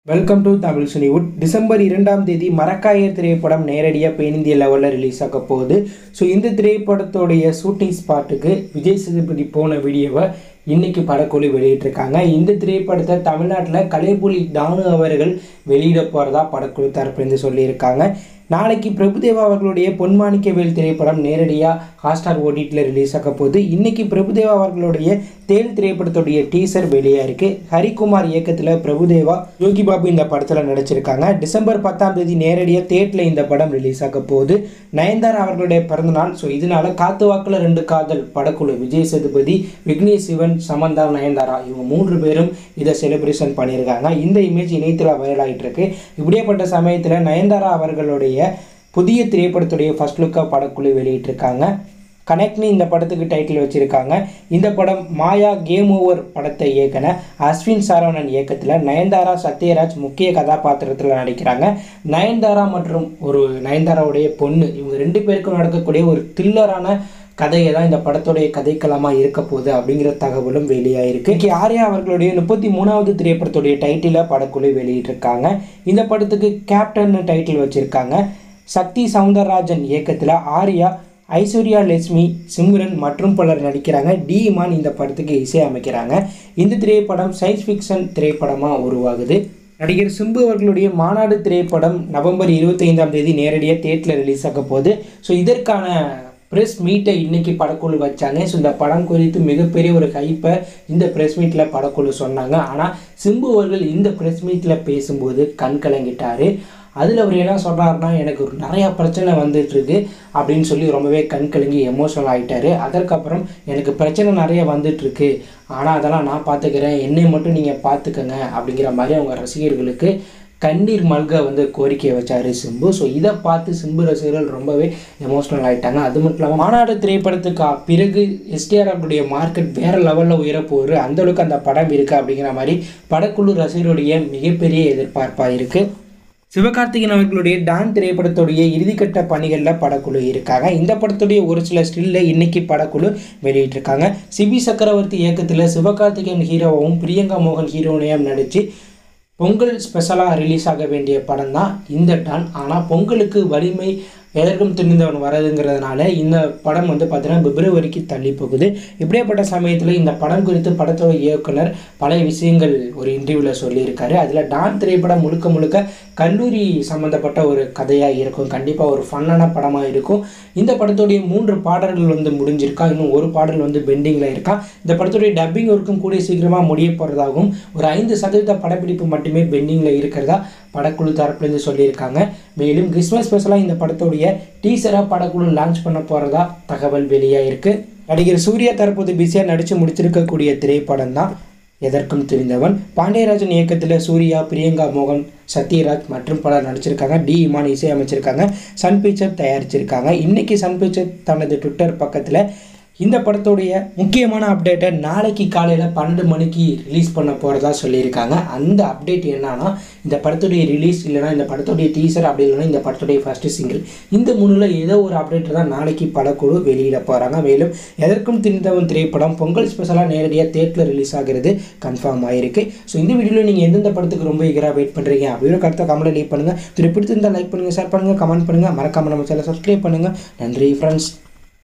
welcome to Tamil சுனிவுட் December இரண்டாம் தேதி மரக்காயர் திரைப்படம் நேரடியாக பெயின் இந்திய லெவலில் ரிலீஸ் ஆக போகுது ஸோ இந்த திரைப்படத்தோடைய ஷூட்டிங் ஸ்பாட்டுக்கு விஜய் சேதுபதி போன வீடியோவை இன்னைக்கு படக்குழு வெளியிட்டிருக்காங்க இந்த திரைப்படத்தை தமிழ்நாட்டில் கலைப்புலி தானு அவர்கள் வெளியிட போகிறதா படக்குழு தரப்புலேருந்து சொல்லியிருக்காங்க நாளைக்கு பிரபுதேவா அவர்களுடைய பொன்மாணிக்கவேல் திரைப்படம் நேரடியாக ஹாட்ஸ்டார் ஓடிடியில் ரிலீஸ் ஆக போகுது இன்னைக்கு பிரபுதேவா அவர்களுடைய தேல் திரைப்படத்துடைய டீசர் வெளியாக இருக்கு ஹரிகுமார் இயக்கத்தில் பிரபுதேவா யோகி பாபு இந்த படத்தில் நடிச்சிருக்காங்க டிசம்பர் பத்தாம் தேதி நேரடியாக தேட்டில் இந்த படம் ரிலீஸ் ஆக போகுது நயன்தாரா அவர்களுடைய பிறந்தநாள் ஸோ இதனால காத்து வாக்கில் ரெண்டு காதல் படக்குழு விஜய் சேதுபதி விக்னேஷ் சிவன் சமந்தா நயன்தாரா இவங்க மூன்று பேரும் இதை செலிப்ரேஷன் பண்ணியிருக்காங்க இந்த இமேஜ் இணையத்தில் வைரல் ஆகிட்டு இருக்கு இப்படியேப்பட்ட சமயத்தில் நயன்தாரா அவர்களுடைய புதிய திரைப்படத்துடைய ஃபர்ஸ்ட் லுக்காக படக்குழு வெளியிட்டிருக்காங்க கனெக்ட்னு இந்த படத்துக்கு டைட்டில் வச்சுருக்காங்க இந்த படம் மாயா கேம் ஓவர் படத்தை இயக்கின அஸ்வின் சரவணன் இயக்கத்தில் நயன்தாரா சத்யராஜ் முக்கிய கதாபாத்திரத்தில் நடிக்கிறாங்க நயன்தாரா மற்றும் ஒரு நயன்தாராவுடைய பொண்ணு இவங்க ரெண்டு பேருக்கும் நடக்கக்கூடிய ஒரு த்ரில்லரான கதையை தான் இந்த படத்துடைய கதைக்களமாக இருக்க போகுது அப்படிங்கிற தகவலும் வெளியாயிருக்கு இன்னைக்கு ஆர்யா அவர்களுடைய முப்பத்தி மூணாவது திரைப்படத்துடைய டைட்டிலை படக்குழு வெளியிட்டிருக்காங்க இந்த படத்துக்கு கேப்டன் டைட்டில் வச்சுருக்காங்க சக்தி சவுந்தரராஜன் இயக்கத்தில் ஆர்யா ஐஸ்வர்யா லட்சுமி சிம்ரன் மற்றும் பலர் நடிக்கிறாங்க டி இமான் இந்த படத்துக்கு இசையமைக்கிறாங்க இந்த திரைப்படம் சயின்ஸ் ஃபிக்ஷன் திரைப்படமாக உருவாகுது நடிகர் சிம்பு அவர்களுடைய மாநாடு திரைப்படம் நவம்பர் இருபத்தைந்தாம் தேதி நேரடியாக தேட்டரில் ரிலீஸ் ஆக போகுது ஸோ இதற்கான ப்ரெஸ் மீட்டை இன்னைக்கு படக்குழு வச்சாங்க ஸோ இந்த படம் குறித்து மிகப்பெரிய ஒரு ஹைப்பை இந்த ப்ரெஸ் மீட்டில் படக்குழு சொன்னாங்க ஆனால் சிம்பு அவர்கள் இந்த ப்ரெஸ் மீட்டில் பேசும்போது கண் கலங்கிட்டாரு அதில் அவர் என்ன சொல்கிறாருன்னா எனக்கு ஒரு நிறையா பிரச்சனை வந்துட்டு இருக்கு அப்படின்னு சொல்லி ரொம்பவே கண் கலங்கி எமோஷனல் ஆகிட்டாரு அதற்கப்புறம் எனக்கு பிரச்சனை நிறைய வந்துட்டு இருக்கு ஆனால் அதெல்லாம் நான் பார்த்துக்கிறேன் என்னை மட்டும் நீங்கள் பார்த்துக்கங்க அப்படிங்கிற மாதிரி அவங்க ரசிகர்களுக்கு கண்ணீர் மல்க வந்து கோரிக்கையை வச்சாரு சிம்பு ஸோ இதை பார்த்து சிம்பு ரசிகர்கள் ரொம்பவே எமோஷ்னல் ஆகிட்டாங்க அது மட்டும் இல்லாமல் மாநாடு திரைப்படத்துக்கு பிறகு எஸ்டிஆர் அவருடைய மார்க்கெட் வேற லெவலில் உயரப்போகுது அந்த அளவுக்கு அந்த படம் இருக்குது அப்படிங்கிற மாதிரி படக்குழு ரசிகருடைய மிகப்பெரிய எதிர்பார்ப்பாக இருக்குது சிவகார்த்திகேயன் அவர்களுடைய டான் திரைப்படத்துடைய இறுதிக்கட்ட பணிகளில் படக்குழு இருக்காங்க இந்த படத்துடைய ஒரு சில ஸ்டில்ல இன்னைக்கு படக்குழு வெளியிட்டிருக்காங்க சிபி சக்கரவர்த்தி இயக்கத்தில் சிவகார்த்திகேயன் ஹீரோவும் பிரியங்கா மோகன் ஹீரோனையும் நடித்து பொங்கல் ஸ்பெஷலாக ரிலீஸ் ஆக வேண்டிய படம் தான் இந்த டான் ஆனால் பொங்கலுக்கு வலிமை எதற்கும் துணிந்தவன் வரதுங்கிறதுனால இந்த படம் வந்து பார்த்தீங்கன்னா பிப்ரவரிக்கு தள்ளி போகுது இப்படியேப்பட்ட சமயத்தில் இந்த படம் குறித்து படத்தோட இயக்குனர் பல விஷயங்கள் ஒரு இன்டர்வியூவில் சொல்லியிருக்காரு அதில் டான் திரைப்படம் முழுக்க முழுக்க கல்லூரி சம்மந்தப்பட்ட ஒரு கதையாக இருக்கும் கண்டிப்பாக ஒரு ஃபன்னான படமாக இருக்கும் இந்த படத்துடைய மூன்று பாடல்கள் வந்து முடிஞ்சிருக்கா இன்னும் ஒரு பாடல் வந்து பெண்டிங்கில் இருக்கா இந்த படத்துடைய டப்பிங் ஒர்க்கும் கூடிய சீக்கிரமாக முடிய போகிறதாகவும் ஒரு ஐந்து சதவீத படப்பிடிப்பு மட்டுமே பெண்டிங்கில் இருக்கிறதா படக்குழு தரப்புலேருந்து சொல்லியிருக்காங்க மேலும் கிறிஸ்மஸ் ஸ்பெஷலாக இந்த படத்துடைய டீசராக படக்குழு லான்ச் பண்ண போகிறதா தகவல் வெளியாயிருக்கு நடிகர் சூர்யா தற்போது பிஸியாக நடித்து முடிச்சிருக்கக்கூடிய திரைப்படம் தான் எதற்கும் தெரிந்தவன் பாண்டியராஜன் இயக்கத்தில் சூர்யா பிரியங்கா மோகன் சத்யராஜ் மற்றும் பலர் நடிச்சிருக்காங்க டி இமான் இசையமைச்சிருக்காங்க சன் பிக்சர் தயாரிச்சிருக்காங்க இன்னைக்கு சன் பிக்சர் தனது ட்விட்டர் பக்கத்தில் இந்த படத்துடைய முக்கியமான அப்டேட்டை நாளைக்கு காலையில் பன்னெண்டு மணிக்கு ரிலீஸ் பண்ண போகிறதா சொல்லியிருக்காங்க அந்த அப்டேட் என்னன்னா இந்த படத்துடைய ரிலீஸ் இல்லைனா இந்த படத்துடைய டீசர் அப்படி இல்லைனா இந்த படத்துடைய ஃபஸ்ட்டு சிங்கிள் இந்த மூணில் ஏதோ ஒரு அப்டேட் தான் நாளைக்கு படக்குழு வெளியிட போகிறாங்க மேலும் எதற்கும் தெரிந்தவன் திரைப்படம் பொங்கல் ஸ்பெஷலாக நேரடியாக தேட்டரில் ரிலீஸ் ஆகிறது கன்ஃபார்ம் ஆயிருக்கு ஸோ இந்த வீடியோவில் நீங்கள் எந்தெந்த படத்துக்கு ரொம்ப ஈகராக வெயிட் பண்ணுறீங்க அப்படின்னு கருத்தை கமெண்ட்டில் லீவ் பண்ணுங்கள் திரு பிடிச்சிருந்தால் லைக் பண்ணுங்கள் ஷேர் பண்ணுங்கள் கமெண்ட் பண்ணுங்கள் மறக்காமல் நம்ம சேனல் சப்ஸ்கிரைப் பண்ணுங்கள் நன்றி ஃப்ரெண்ட்ஸ்